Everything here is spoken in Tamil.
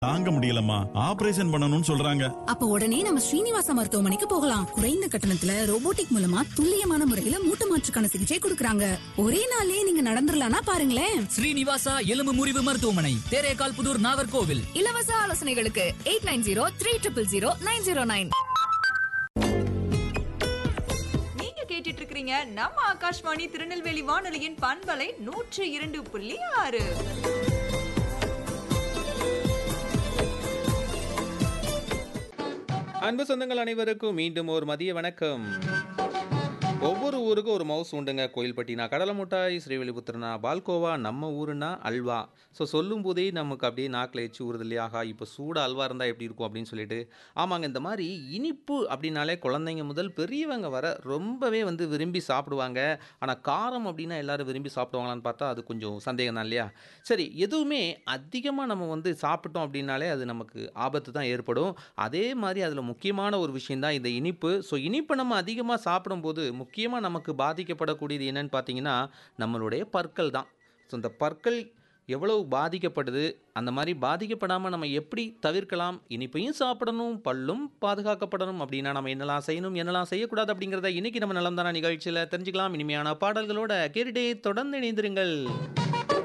தாங்க முடியலம்மா ஆபரேஷன் பண்ணணும்னு சொல்றாங்க அப்ப உடனே நம்ம ஸ்ரீனிவாச மருத்துவமனைக்கு போகலாம் குறைந்த கட்டணத்துல ரோபோட்டிக் மூலமா துல்லியமான முறையில மூட்டு மாற்றுக்கான சிகிச்சை கொடுக்கறாங்க ஒரே நாள்லயே நீங்க நடந்துடலாம்னா பாருங்களேன் ஸ்ரீனிவாசா எலும்பு முறிவு மருத்துவமனை தேரேகால் புதூர் நாகர்கோவில் இலவச ஆலோசனைகளுக்கு eight nine zero three triple zero nine zero nine நீங்க கேட்டுட்டு இருக்கிறீங்க நம்ம ஆகாஷ்வாணி திருநெல்வேலி வானொலியின் பண்பலை நூற்று இரண்டு புள்ளி ஆறு அன்பு சொந்தங்கள் அனைவருக்கும் மீண்டும் ஒரு மதிய வணக்கம் ஒவ்வொரு ஊருக்கும் ஒரு மவுஸ் உண்டுங்க கோயில்பட்டினா கடலை மிட்டாய் ஸ்ரீவில்லிபுத்திரனா பால்கோவா நம்ம ஊருனா அல்வா ஸோ சொல்லும் போதே நமக்கு அப்படியே நாக்கில் எச்சு ஊறுது இல்லையா ஆஹா இப்போ சூட அல்வா இருந்தால் எப்படி இருக்கும் அப்படின்னு சொல்லிட்டு ஆமாங்க இந்த மாதிரி இனிப்பு அப்படின்னாலே குழந்தைங்க முதல் பெரியவங்க வர ரொம்பவே வந்து விரும்பி சாப்பிடுவாங்க ஆனால் காரம் அப்படின்னா எல்லாரும் விரும்பி சாப்பிடுவாங்களான்னு பார்த்தா அது கொஞ்சம் சந்தேகம் தான் இல்லையா சரி எதுவுமே அதிகமாக நம்ம வந்து சாப்பிட்டோம் அப்படின்னாலே அது நமக்கு ஆபத்து தான் ஏற்படும் அதே மாதிரி அதில் முக்கியமான ஒரு விஷயந்தான் இந்த இனிப்பு ஸோ இனிப்பு நம்ம அதிகமாக சாப்பிடும்போது முக்கியமாக நமக்கு பாதிக்கப்படக்கூடியது என்னன்னு பார்த்தீங்கன்னா நம்மளுடைய பற்கள் தான் ஸோ இந்த பற்கள் எவ்வளவு பாதிக்கப்படுது அந்த மாதிரி பாதிக்கப்படாமல் நம்ம எப்படி தவிர்க்கலாம் இனிப்பையும் சாப்பிடணும் பல்லும் பாதுகாக்கப்படணும் அப்படின்னா நம்ம என்னெல்லாம் செய்யணும் என்னெல்லாம் செய்யக்கூடாது அப்படிங்கிறத இன்னைக்கு நம்ம நலம் தான நிகழ்ச்சியில் தெரிஞ்சுக்கலாம் இனிமையான பாடல்களோட கேட்டுட்டே தொடர்ந்து இணைந்திருங்கள்